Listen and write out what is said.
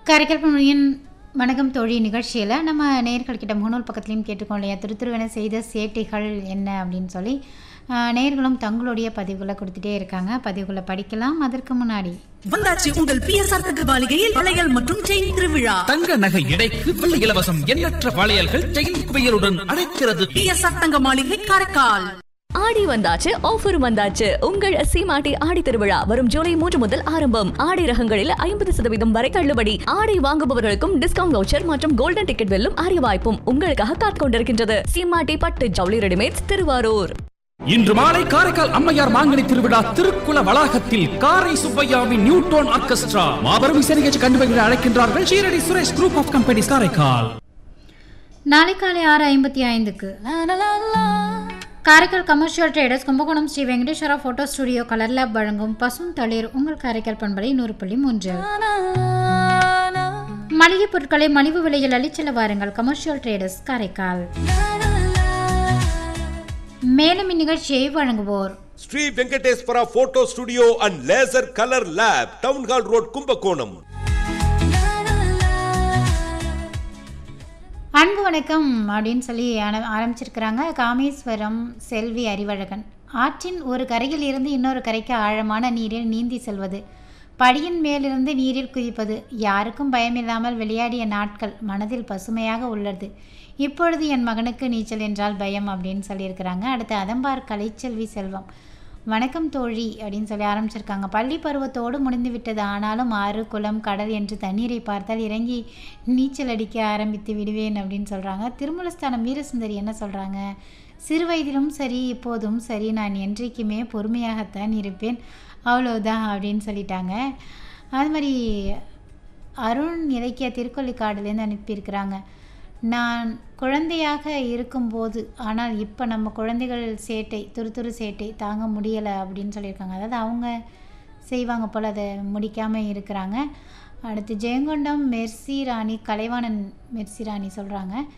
காரைக்கால் பண்பலையின் வணக்கம் தோழி நிகழ்ச்சியில் நம்ம நேயர்கள்கிட்ட முகநூல் பக்கத்துலையும் கேட்டுக்கோம் இல்லையா திருத்துருவன செய்த சேட்டைகள் என்ன அப்படின்னு சொல்லி ஆஹ், நேயர்களும் தங்களுடைய பதிவுகளை கொடுத்துட்டே இருக்காங்க பதிவுகளை படிக்கலாம் அதற்கு முன்னாடி வந்தாச்சு உங்கள் பிஎஸ்ஆர் தகவலிகையில் வளையல் மற்றும் செயின் திருவிழா தங்க நகை எடைக்கு வெள்ளி இலவசம் எண்ணற்ற வளையல்கள் செயின் குவியலுடன் அழைக்கிறது பிஎஸ்ஆர் தங்க மாளிகை காரைக்கால் ஆடி வந்தாச்சு ஆஃபர் வந்தாச்சு உங்கள் சீமாட்டி ஆடி திருவிழா வரும் ஜூலை மூன்று முதல் ஆரம்பம் ஆடை ரகங்களில் ஐம்பது சதவீதம் வரை தள்ளுபடி ஆடை வாங்குபவர்களுக்கும் டிஸ்கவுண்ட் வவுச்சர் மற்றும் கோல்டன் டிக்கெட் வெல்லும் அரிய வாய்ப்பும் உங்களுக்காக காத்துக் கொண்டிருக்கின்றது சீமாட்டி பட்டு ஜவுளி ரெடிமேட்ஸ் திருவாரூர் இன்று மாலை காரைக்கால் அம்மையார் மாங்கனி திருவிழா திருக்குள வளாகத்தில் காரை சுப்பையாவின் நியூட்டோன் ஆர்கெஸ்ட்ரா மாபெரும் இசை நிகழ்ச்சி கண்டுபிடிக்க அழைக்கின்றார்கள் Shirdi Suresh group of companies Karaikal நாளை காலை ஆறு ஐம்பத்தி ஐந்துக்கு Karaikal commercial traders Kumbakonam Sri Venkateswara photo studio colour lab வழங்கும் பசும் தளிர் உங்கள் காரைக்கால் பண்பலை நூறு புள்ளி மூன்று மளிகை பொருட்களை மலிவு விலையில் அளிச்செல்ல வாருங்கள் கமர்ஷியல் ட்ரேடர்ஸ் காரைக்கால் மேலும் இந்நிகழ்ச்சியை வழங்குவோர் Sri Venkateswara photo studio and laser colour lab town hall road Kumbakonam அன்பு வணக்கம் அப்படின்னு சொல்லி ஆர- ஆரம்பிச்சிருக்கிறாங்க காமேஸ்வரம் செல்வி அறிவழகன் ஆற்றின் ஒரு கரையில் இருந்து இன்னொரு கரைக்கு ஆழமான நீரில் நீந்தி செல்வது படியின் மேலிருந்து நீரில் குதிப்பது யாருக்கும் பயமில்லாமல் விளையாடிய நாட்கள் மனதில் பசுமையாக உள்ளது இப்பொழுது என் மகனுக்கு நீச்சல் என்றால் பயம் அப்படின்னு சொல்லியிருக்கிறாங்க அடுத்து அதம்பார் கலைச்செல்வி செல்வம் வணக்கம் தோழி அப்படின்னு சொல்லி ஆரம்பிச்சிருக்காங்க பள்ளி பருவத்தோடு முடிந்து விட்டது ஆனாலும் ஆறு குளம் கடல் என்று தண்ணீரை பார்த்தால் இறங்கி நீச்சல் அடிக்க ஆரம்பித்து விடுவேன் அப்படின்னு சொல்கிறாங்க திருமலஸ்தானம் வீரசுந்தரி என்ன சொல்கிறாங்க சிறு வயதிலும் சரி இப்போதும் சரி நான் என்றைக்குமே பொறுமையாகத்தான் இருப்பேன் அவ்வளோதான் அப்படின்னு சொல்லிட்டாங்க அது மாதிரி அருண் இலக்கிய திருக்கொல்லிக்காடுலேருந்து அனுப்பியிருக்கிறாங்க நான் குழந்தையாக இருக்கும்போது ஆனால் இப்போ நம்ம குழந்தைகள் சேட்டை துரு துரு சேட்டை தாங்க முடியலை அப்படின்னு சொல்லியிருக்காங்க அதாவது அவங்க செய்வாங்க போல் அதை முடிக்காமல் இருக்கிறாங்க அடுத்து ஜெயங்கொண்டம் மெர்சி ராணி கலைவாணன் மெர்சி ராணி சொல்கிறாங்க